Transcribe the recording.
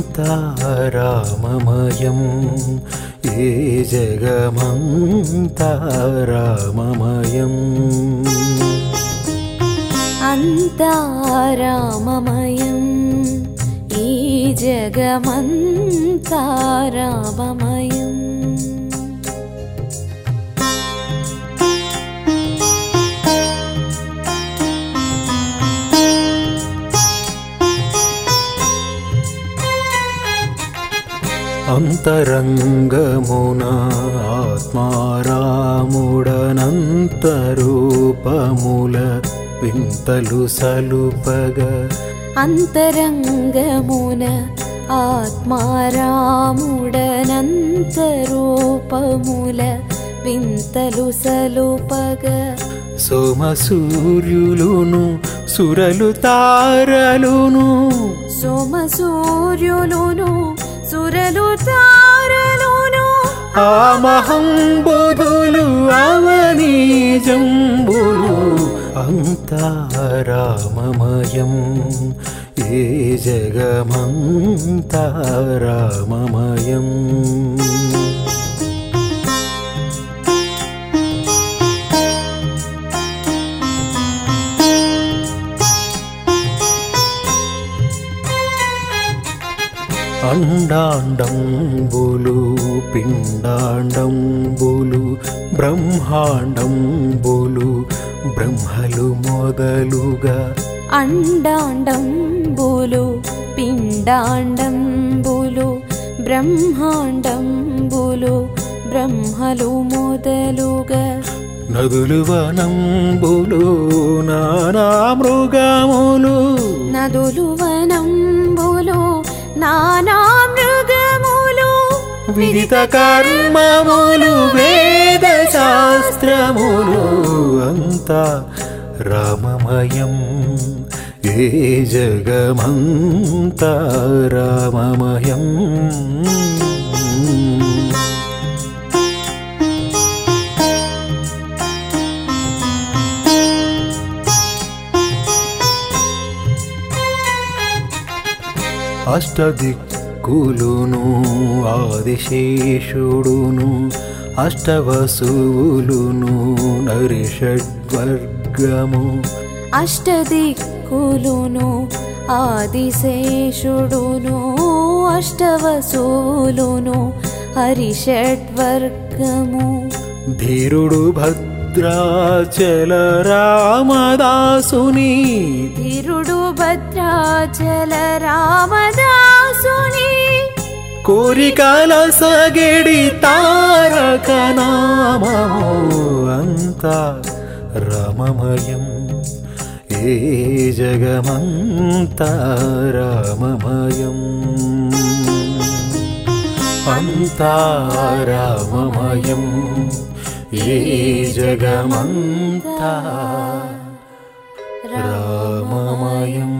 అంతా రామమయం ఏ జగమంతా రామమయం అంతా రామమయం ఈ జగమంతా రామమయం అంతరంగమున ఆత్మారాముడనంతరూపముల వింతలు సలుపగా అంతరంగమున ఆత్మారాముడనంతరూపముల వింతలు సలుపగ సోమ సూర్యులును సురలు తారలును సోమ సూర్యులును సురలు తారలును ఆ మహంబుధులు అవనీ జంబులు అంతా రామమయం ఏ జగమంతా రామమయం అండాండంబులు పిండాండంబులు బ్రహ్మాండంబులు బ్రహ్మలు మొదలుగా అండాండంబులు పిండాండంబులు బ్రహ్మాండంబులు బ్రహ్మలు మొదలుగా నదులు వనంబులు నానా మృగములు నదులు వనంబులు నానా మృగములు విదిత కర్మములు వేద శాస్త్రములు అంతా రామమయం ఏ జగమంతా రామమయం అష్టదిక్కులును ఆదిశేషుడును అష్టవసువులును నరిషడ్వర్గము అష్టదిక్కులును ఆదిశేషుడును అష్టవసూలును హరిషడ్వర్గము ధీరుడు భద్రాచల రామదాసుని ధీరుడు భద్రాచల రామదాసుని కోరికల సగడి తారక నామము అంతా రామమయం ఏ జగమంతా రామమయం అంతా రామమయం ఏ జగమంతా రామమయం